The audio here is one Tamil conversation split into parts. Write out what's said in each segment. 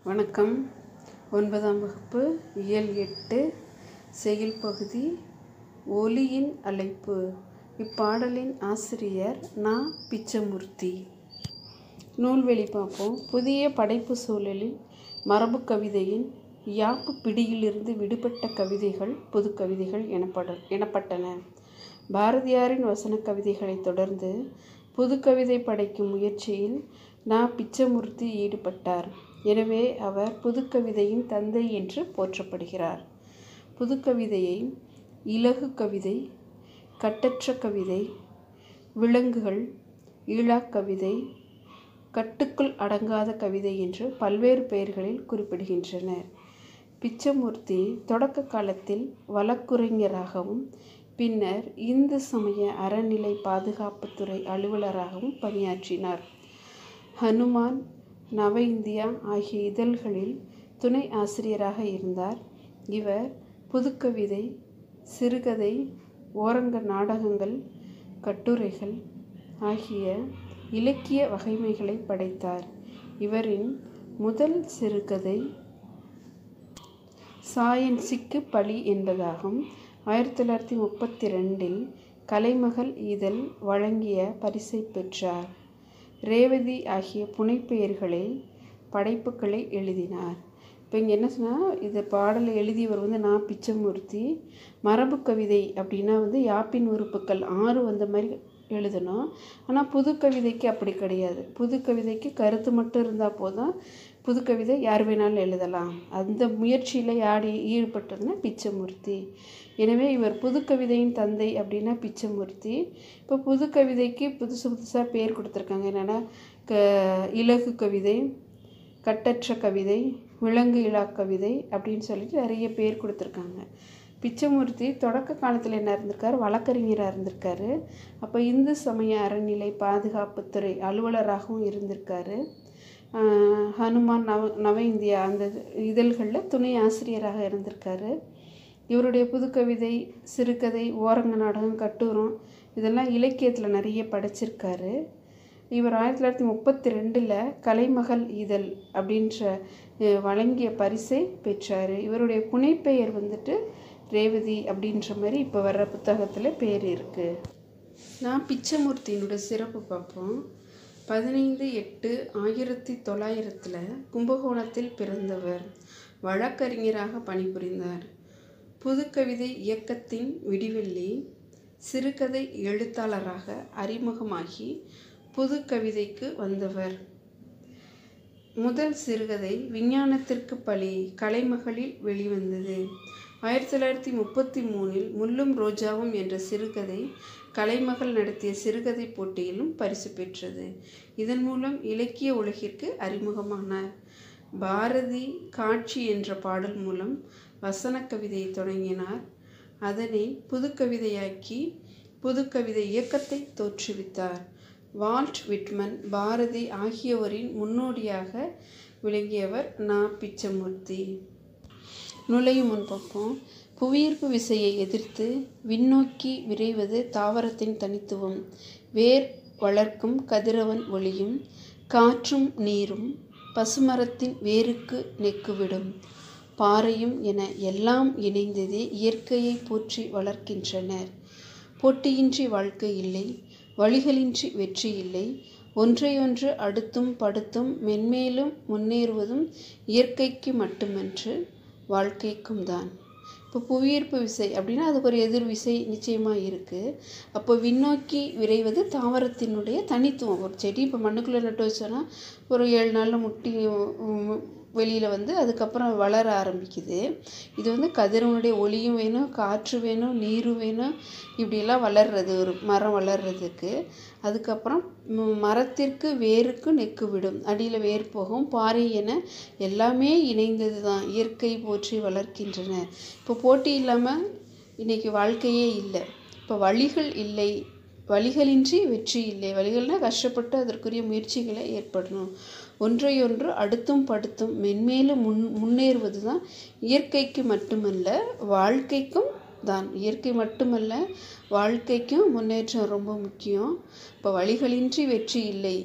வணக்கம் ஒன்பதாம் வகுப்பு இயல் எட்டு செயல் பகுதி ஒலியின் அழைப்பு இப்பாடலின் ஆசிரியர் நா பிச்சமூர்த்தி நூல்வெளி பார்ப்போம் புதிய படைப்பு சூழலில் மரபு கவிதையின் யாப்பு பிடியிலிருந்து விடுபட்ட கவிதைகள் புது கவிதைகள் எனப்பட எனப்பட்டன பாரதியாரின் வசன கவிதைகளைத் தொடர்ந்து புது கவிதை படைக்கும் முயற்சியில் நா பிச்சமூர்த்தி ஈடுபட்டார் எனவே அவர் புதுக்கவிதையின் தந்தை என்று போற்றப்படுகிறார் புதுக்கவிதையை இலகு கவிதை கட்டற்ற கவிதை விலங்குகள் ஈழாக் கவிதை கட்டுக்குள் அடங்காத கவிதை என்று பல்வேறு பெயர்களில் குறிப்பிடுகின்றனர் பிச்சமூர்த்தி தொடக்க காலத்தில் வழக்குரைஞராகவும் பின்னர் இந்து சமய அறநிலை பாதுகாப்புத்துறை அலுவலராகவும் பணியாற்றினார் ஹனுமான் நவ இந்தியா ஆகிய இதழ்களில் துணை ஆசிரியராக இருந்தார் இவர் புதுக்கவிதை சிறுகதை ஓரங்க நாடகங்கள் கட்டுரைகள் ஆகிய இலக்கிய வகைமைகளை படைத்தார் இவரின் முதல் சிறுகதை சாயன்சிக்கு பழி என்பதாகும் ஆயிரத்தி தொள்ளாயிரத்தி முப்பத்தி ரெண்டில் கலைமகள் இதழ் வழங்கிய பரிசை பெற்றார் ரேவதி ஆகிய புனைப்பெயர்களில் படைப்புகளை எழுதினார் இப்போ இங்கே என்ன சொன்னால் இந்த பாடலை எழுதியவர் வந்து நான் பிச்சமூர்த்தி மரபு கவிதை அப்படின்னா வந்து யாப்பின் உறுப்புக்கள் ஆறு வந்த மாதிரி எழுதணும் ஆனால் புது கவிதைக்கு அப்படி கிடையாது புது கவிதைக்கு கருத்து மட்டும் இருந்தால் போதும் புது கவிதை யார் வேணாலும் எழுதலாம் அந்த முயற்சியில் யார் ஈடுபட்டதுன்னா பிச்சமூர்த்தி எனவே இவர் புது கவிதையின் தந்தை அப்படின்னா பிச்சமூர்த்தி இப்போ புது கவிதைக்கு புதுசு புதுசாக பேர் கொடுத்துருக்காங்க என்னென்னா க இலகு கவிதை கட்டற்ற கவிதை விலங்கு இலா கவிதை அப்படின்னு சொல்லிட்டு நிறைய பேர் கொடுத்துருக்காங்க பிச்சமூர்த்தி தொடக்க காலத்தில் என்ன இருந்திருக்காரு வழக்கறிஞராக இருந்திருக்காரு அப்போ இந்து சமய அறநிலை பாதுகாப்புத்துறை அலுவலராகவும் இருந்திருக்காரு ஹனுமான் நவ நவ இந்தியா அந்த இதழ்களில் துணை ஆசிரியராக இருந்திருக்காரு இவருடைய புதுக்கவிதை சிறுகதை ஓரங்க நாடகம் கட்டுரம் இதெல்லாம் இலக்கியத்தில் நிறைய படைச்சிருக்காரு இவர் ஆயிரத்தி தொள்ளாயிரத்தி முப்பத்தி ரெண்டில் கலைமகள் இதழ் அப்படின்ற வழங்கிய பரிசை பெற்றார் இவருடைய புனைப்பெயர் வந்துட்டு ரேவதி அப்படின்ற மாதிரி இப்போ வர்ற புத்தகத்தில் பேர் இருக்குது நான் பிச்சமூர்த்தியினுடைய சிறப்பு பார்ப்போம் பதினைந்து எட்டு ஆயிரத்தி தொள்ளாயிரத்தில் கும்பகோணத்தில் பிறந்தவர் வழக்கறிஞராக பணிபுரிந்தார் புதுக்கவிதை இயக்கத்தின் விடிவெள்ளி சிறுகதை எழுத்தாளராக அறிமுகமாகி புது கவிதைக்கு வந்தவர் முதல் சிறுகதை விஞ்ஞானத்திற்கு பழி கலைமகளில் வெளிவந்தது ஆயிரத்தி தொள்ளாயிரத்தி முப்பத்தி மூணில் முள்ளும் ரோஜாவும் என்ற சிறுகதை கலைமகள் நடத்திய சிறுகதை போட்டியிலும் பரிசு பெற்றது இதன் மூலம் இலக்கிய உலகிற்கு அறிமுகமானார் பாரதி காட்சி என்ற பாடல் மூலம் வசன கவிதையை தொடங்கினார் அதனை புதுக்கவிதையாக்கி புதுக்கவிதை இயக்கத்தை தோற்றுவித்தார் வால்ட் விட்மன் பாரதி ஆகியோரின் முன்னோடியாக விளங்கியவர் நா பிச்சமூர்த்தி நுழையும் முன்பக்கம் புவியீர்ப்பு விசையை எதிர்த்து விண்ணோக்கி விரைவது தாவரத்தின் தனித்துவம் வேர் வளர்க்கும் கதிரவன் ஒளியும் காற்றும் நீரும் பசுமரத்தின் வேருக்கு நெக்குவிடும் பாறையும் என எல்லாம் இணைந்ததே இயற்கையை போற்றி வளர்க்கின்றனர் போட்டியின்றி வாழ்க்கை இல்லை வழிகளின்றி வெற்றி இல்லை ஒன்றையொன்று அடுத்தும் படுத்தும் மென்மேலும் முன்னேறுவதும் இயற்கைக்கு மட்டுமன்று வாழ்க்கைக்கும் தான் இப்போ புவியீர்ப்பு விசை அப்படின்னா அதுக்கு ஒரு எதிர் விசை நிச்சயமாக இருக்குது அப்போ விண்ணோக்கி விரைவது தாவரத்தினுடைய தனித்துவம் ஒரு செடி இப்போ மண்ணுக்குள்ளே நட்டு வச்சோன்னா ஒரு ஏழு நாளில் முட்டி வெளியில் வந்து அதுக்கப்புறம் வளர ஆரம்பிக்குது இது வந்து கதிரவனுடைய ஒளியும் வேணும் காற்று வேணும் நீரும் வேணும் இப்படியெல்லாம் வளர்றது ஒரு மரம் வளர்றதுக்கு அதுக்கப்புறம் மரத்திற்கு வேருக்கு நெக்கு விடும் அடியில் வேர் போகும் பாறை என எல்லாமே இணைந்தது தான் இயற்கை போற்றி வளர்க்கின்றன இப்போ போட்டி இல்லாமல் இன்றைக்கி வாழ்க்கையே இல்லை இப்போ வழிகள் இல்லை வழிகளின்றி வெற்றி இல்லை வழிகள்னால் கஷ்டப்பட்டு அதற்குரிய முயற்சிகளை ஏற்படணும் ஒன்றையொன்று அடுத்தும் படுத்தும் மென்மேலும் முன் முன்னேறுவது தான் இயற்கைக்கு மட்டுமல்ல வாழ்க்கைக்கும் தான் இயற்கை மட்டுமல்ல வாழ்க்கைக்கும் முன்னேற்றம் ரொம்ப முக்கியம் இப்போ வழிகளின்றி வெற்றி இல்லை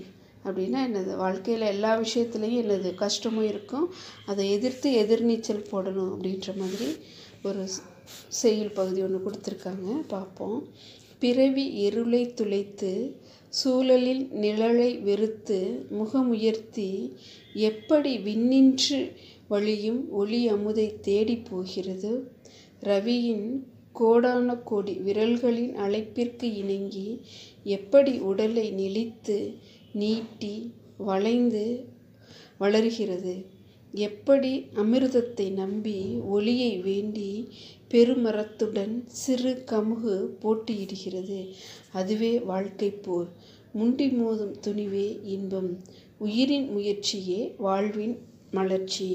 அப்படின்னா என்னது வாழ்க்கையில் எல்லா விஷயத்துலேயும் என்னது கஷ்டமும் இருக்கும் அதை எதிர்த்து எதிர்நீச்சல் போடணும் அப்படின்ற மாதிரி ஒரு ஸ்- செய்யுள் பகுதி ஒன்று கொடுத்துருக்காங்க பார்ப்போம் பிறவி இருளை துளைத்து சூழலில் நிழலை வெறுத்து முகமுயர்த்தி எப்படி விண்ணின்று வழியும் ஒளி அமுதை தேடிப் போகிறது ரவியின் கோடான கோடி விரல்களின் அழைப்பிற்கு இணங்கி எப்படி உடலை நெளித்து நீட்டி வளைந்து வளருகிறது எப்படி அமிர்தத்தை நம்பி ஒளியை வேண்டி பெருமரத்துடன் சிறு கமுகு போட்டியிடுகிறது அதுவே வாழ்க்கை போர் முண்டி மோதும் துணிவே இன்பம் உயிரின் முயற்சியே வாழ்வின் மலர்ச்சி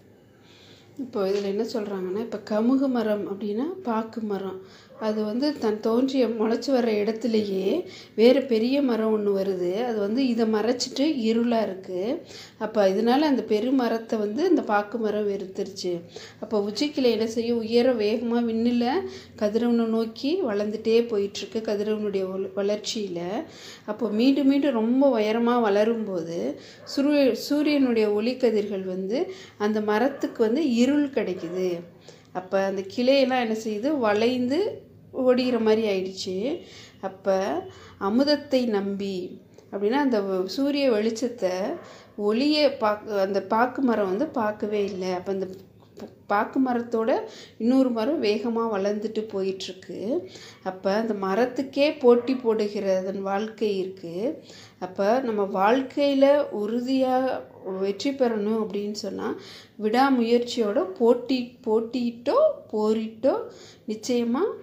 இப்போ இதில் என்ன சொல்கிறாங்கன்னா இப்போ கமுகு மரம் அப்படின்னா பாக்கு மரம் அது வந்து தன் தோன்றிய முளைச்சி வர்ற இடத்துலையே வேறு பெரிய மரம் ஒன்று வருது அது வந்து இதை மறைச்சிட்டு இருளாக இருக்குது அப்போ இதனால அந்த பெருமரத்தை வந்து இந்த பாக்கு மரம் வெறுத்துருச்சு அப்போ உச்சிக்கிளை என்ன செய்யும் உயர வேகமாக விண்ணில் கதிரவனை நோக்கி வளர்ந்துட்டே போயிட்டுருக்கு கதிரவனுடைய வள- வளர்ச்சியில் அப்போ மீண்டும் மீண்டும் ரொம்ப உயரமாக வளரும்போது சூரிய சூரியனுடைய ஒளிக்கதிர்கள் வந்து அந்த மரத்துக்கு வந்து இருள் கிடைக்குது அப்போ அந்த கிளையெல்லாம் என்ன செய்யுது வளைந்து ஓடிக்கிற மாதிரி ஆயிடுச்சு அப்போ அமுதத்தை நம்பி அப்படின்னா அந்த வ- சூரிய வெளிச்சத்தை ஒளியை பார்க்க அந்த பாக்கு மரம் வந்து பார்க்கவே இல்லை அப்போ அந்த ப- பாக்கு மரத்தோட இன்னொரு மரம் வேகமாக வளர்ந்துட்டு போயிட்டுருக்கு அப்போ அந்த மரத்துக்கே போட்டி போடுகிற அதன் வாழ்க்கை இருக்குது அப்போ நம்ம வாழ்க்கையில் உறுதியாக வெற்றி பெறணும் அப்படின்னு சொன்னால் விடாமுயற்சியோட போட்டி போட்டியிட்டோ போரிட்டோ நிச்சயமாக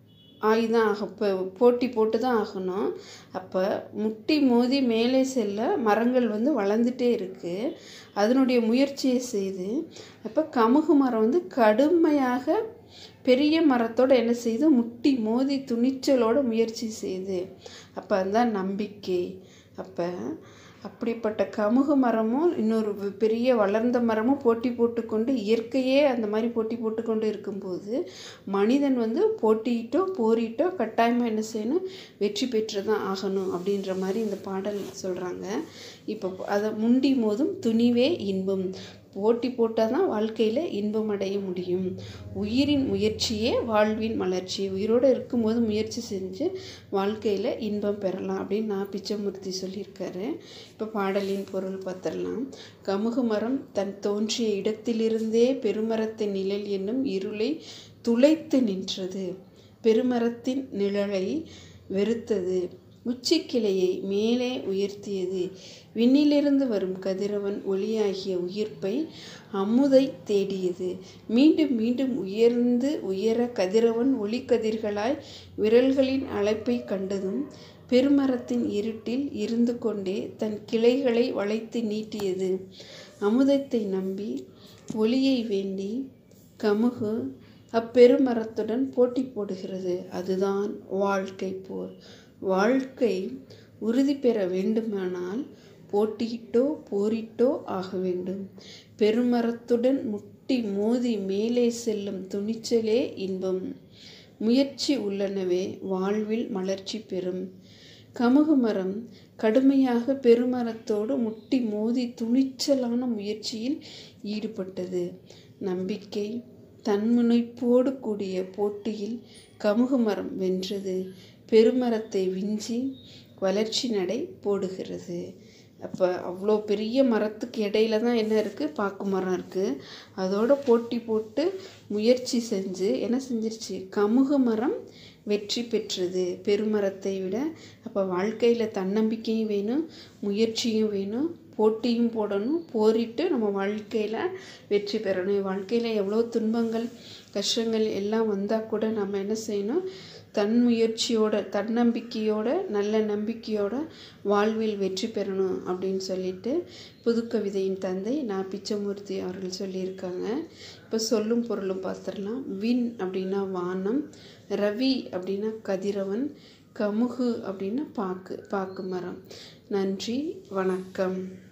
ஆகிதான் ஆக இப்போ போட்டி போட்டு தான் ஆகணும் அப்போ முட்டி மோதி மேலே செல்ல மரங்கள் வந்து வளர்ந்துட்டே இருக்குது அதனுடைய முயற்சியை செய்து அப்போ கமுகு மரம் வந்து கடுமையாக பெரிய மரத்தோட என்ன செய்யுது முட்டி மோதி துணிச்சலோட முயற்சி செய்யுது அப்போ அதுதான் நம்பிக்கை அப்போ அப்படிப்பட்ட கமுகு மரமும் இன்னொரு வி- பெரிய வளர்ந்த மரமும் போட்டி போட்டுக்கொண்டு இயற்கையே அந்த மாதிரி போட்டி போட்டுக்கொண்டு இருக்கும்போது மனிதன் வந்து போட்டியிட்டோ போரிட்டோ கட்டாயமாக என்ன செய்யணும் வெற்றி பெற்று தான் ஆகணும் அப்படின்ற மாதிரி இந்த பாடல் சொல்கிறாங்க இப்போ அதை முண்டி மோதும் துணிவே இன்பம் போட்டி போட்டால் தான் வாழ்க்கையில் இன்பம் அடைய முடியும் உயிரின் முயற்சியே வாழ்வின் மலர்ச்சி உயிரோடு இருக்கும்போது முயற்சி செஞ்சு வாழ்க்கையில் இன்பம் பெறலாம் அப்படின்னு நான் பிச்சைமூர்த்தி சொல்லியிருக்காரு இப்போ பாடலின் பொருள் பார்த்துடலாம் கமுகு மரம் தன் தோன்றிய இடத்திலிருந்தே பெருமரத்தின் நிழல் என்னும் இருளை துளைத்து நின்றது பெருமரத்தின் நிழலை வெறுத்தது உச்சிக்கிளையை மேலே உயர்த்தியது விண்ணிலிருந்து வரும் கதிரவன் ஒளியாகிய உயிர்ப்பை அமுதை தேடியது மீண்டும் மீண்டும் உயர்ந்து உயர கதிரவன் ஒளிக்கதிர்களாய் விரல்களின் அழைப்பை கண்டதும் பெருமரத்தின் இருட்டில் இருந்து கொண்டே தன் கிளைகளை வளைத்து நீட்டியது அமுதத்தை நம்பி ஒளியை வேண்டி கமுகு அப்பெருமரத்துடன் போட்டி போடுகிறது அதுதான் வாழ்க்கை போர் வாழ்க்கை உறுதி பெற வேண்டுமானால் போட்டியிட்டோ போரிட்டோ ஆக வேண்டும் பெருமரத்துடன் முட்டி மோதி மேலே செல்லும் துணிச்சலே இன்பம் முயற்சி உள்ளனவே வாழ்வில் மலர்ச்சி பெறும் கமுகு மரம் கடுமையாக பெருமரத்தோடு முட்டி மோதி துணிச்சலான முயற்சியில் ஈடுபட்டது நம்பிக்கை தன்முனைப்போடு கூடிய போட்டியில் கமுகு மரம் வென்றது பெருமரத்தை விஞ்சி வளர்ச்சி நடை போடுகிறது அப்போ அவ்வளோ பெரிய மரத்துக்கு இடையில தான் என்ன இருக்குது பாக்கு மரம் இருக்குது அதோட போட்டி போட்டு முயற்சி செஞ்சு என்ன செஞ்சிருச்சு கமுகு மரம் வெற்றி பெற்றது பெருமரத்தை விட அப்போ வாழ்க்கையில் தன்னம்பிக்கையும் வேணும் முயற்சியும் வேணும் போட்டியும் போடணும் போரிட்டு நம்ம வாழ்க்கையில் வெற்றி பெறணும் வாழ்க்கையில் எவ்வளோ துன்பங்கள் கஷ்டங்கள் எல்லாம் வந்தால் கூட நம்ம என்ன செய்யணும் தன் முயற்சியோட தன்னம்பிக்கையோட நல்ல நம்பிக்கையோட வாழ்வில் வெற்றி பெறணும் அப்படின்னு சொல்லிட்டு புதுக்கவிதையின் தந்தை நான் பிச்சமூர்த்தி அவர்கள் சொல்லியிருக்காங்க இப்போ சொல்லும் பொருளும் பார்த்துடலாம் வின் அப்படின்னா வானம் ரவி அப்படின்னா கதிரவன் கமுகு அப்படின்னா பாக்கு பாக்கு மரம் நன்றி வணக்கம்